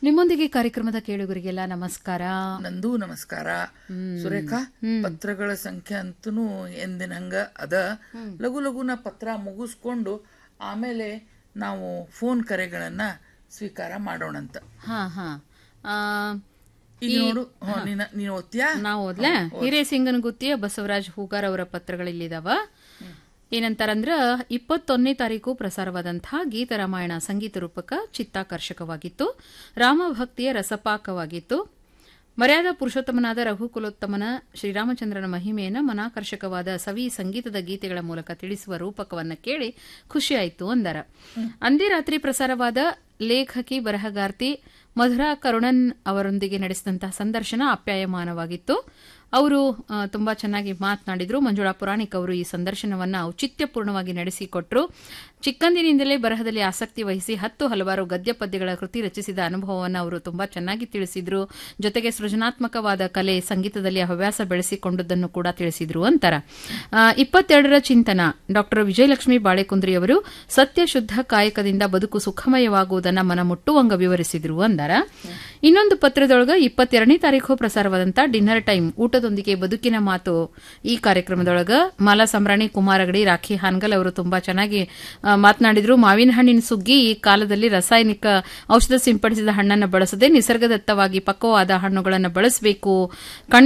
ನಿಮ್ಮೊಂದಿಗೆ ಕಾರ್ಯಕ್ರಮದ ಕೇಳುಗರಿಗೆಲ್ಲ ನಮಸ್ಕಾರ ನಂದು ನಮಸ್ಕಾರ ಸುರೇಖಾ ಪತ್ರಗಳ ಸಂಖ್ಯೆ ಅಂತೂ ಎಂದಿನ ಹಂಗ ಅದ ಲಘು ಲಘುನ ಪತ್ರ ಮುಗಿಸ್ಕೊಂಡು ಆಮೇಲೆ ನಾವು ಫೋನ್ ಕರೆಗಳನ್ನ ಸ್ವೀಕಾರ ಮಾಡೋಣಂತ ಹಾ ಹಾ ಆ, ಈಗ ನೋಡು ಹ್ಞೂ, ನೀನ ನೀನು ಓದ್ತೀಯಾ ನಾವು ಓದ್ಲೆ ಹಿರೇಸಿಂಗನ ಗುತ್ತಿಯ ಬಸವರಾಜ್ ಹೂಗಾರ್ ಅವರ ಪತ್ರಗಳಿಲ್ಲಿದಾವ ಏನಂತಾರಂದ್ರ ಇಪ್ಪತ್ತೊಂದನೇ ತಾರೀಕು ಪ್ರಸಾರವಾದಂತಹ ಗೀತ ರಾಮಾಯಣ ಸಂಗೀತ ರೂಪಕ ಚಿತ್ತಾಕರ್ಷಕವಾಗಿತ್ತು ರಾಮಭಕ್ತಿಯ ರಸಪಾಕವಾಗಿತ್ತು ಮರ್ಯಾದ ಪುರುಷೋತ್ತಮನಾದ ರಘುಕುಲೋತ್ತಮನ ಶ್ರೀರಾಮಚಂದ್ರನ ಮಹಿಮೆಯನ್ನು ಮನಾಕರ್ಷಕವಾದ ಸವಿ ಸಂಗೀತದ ಗೀತೆಗಳ ಮೂಲಕ ತಿಳಿಸುವ ರೂಪಕವನ್ನು ಕೇಳಿ ಖುಷಿಯಾಯಿತು ಅಂದರ ಅಂದೇ ರಾತ್ರಿ ಪ್ರಸಾರವಾದ ಲೇಖಕಿ ಬರಹಗಾರ್ತಿ ಮಧುರಾ ಕರುಣನ್ ಅವರೊಂದಿಗೆ ನಡೆಸಿದಂತಹ ಸಂದರ್ಶನ ಅಪ್ಯಾಯಮಾನವಾಗಿತ್ತು ಅವರು ಆ, ತುಂಬಾ ಚೆನ್ನಾಗಿ ಮಾತನಾಡಿದ್ರು ಮಂಜುಳಾ ಪುರಾಣಿಕ್ ಅವರು ಈ ಸಂದರ್ಶನವನ್ನ ಔಚಿತ್ಯಪೂರ್ಣವಾಗಿ ನಡೆಸಿಕೊಟ್ರು ಚಿಕ್ಕಂದಿನಿಂದಲೇ ಬರಹದಲ್ಲಿ ಆಸಕ್ತಿ ವಹಿಸಿ ಹತ್ತು ಹಲವಾರು ಗದ್ಯ ಪದ್ಯಗಳ ಕೃತಿ ರಚಿಸಿದ ಅನುಭವವನ್ನು ಅವರು ತುಂಬಾ ಚೆನ್ನಾಗಿ ತಿಳಿಸಿದ್ರು ಜೊತೆಗೆ ಸೃಜನಾತ್ಮಕವಾದ ಕಲೆ ಸಂಗೀತದಲ್ಲಿ ಹವ್ಯಾಸ ಬೆಳೆಸಿಕೊಂಡದ್ದನ್ನು ಕೂಡ ತಿಳಿಸಿದ್ರು ಅಂತಾರ ಆ, ಇಪ್ಪತ್ತೆರಡರ ಚಿಂತನ ಡಾಕ್ಟರ್ ವಿಜಯಲಕ್ಷ್ಮಿ ಬಾಳೆಕುಂದ್ರಿ ಅವರು ಸತ್ಯ ಶುದ್ಧ ಕಾಯಕದಿಂದ ಬದುಕು ಸುಖಮಯವಾಗುವುದನ್ನ ಮನಮುಟ್ಟುವಂಗ ವಿವರಿಸಿದ್ರು ಅಂದಾರ ಇನ್ನೊಂದು ಪತ್ರದೊಳಗ ಇಪ್ಪತ್ತೆರಡನೇ ತಾರೀಕು ಪ್ರಸಾರವಾದಂತ ಡಿನ್ನರ್ ಟೈಮ್ ಊಟದೊಂದಿಗೆ ಬದುಕಿನ ಮಾತು ಈ ಕಾರ್ಯಕ್ರಮದೊಳಗ ಮಾಲಾ ಸಂಬ್ರಾಣಿ ಕುಮಾರಗಡಿ ರಾಖಿ ಹಾನ್ಗಲ್ ಅವರು ತುಂಬಾ ಚೆನ್ನಾಗಿ ಆ, ಮಾತನಾಡಿದ್ರು ಮಾವಿನ ಹಣ್ಣಿನ ಸುಗ್ಗಿ ಈ ಕಾಲದಲ್ಲಿ ರಾಸಾಯನಿಕ ಔಷಧ ಸಿಂಪಡಿಸಿದ ಹಣ್ಣನ್ನು ಬಳಸದೆ ನಿಸರ್ಗದತ್ತವಾಗಿ ಪಕ್ವವಾದ ಹಣ್ಣುಗಳನ್ನು ಬಳಸಬೇಕು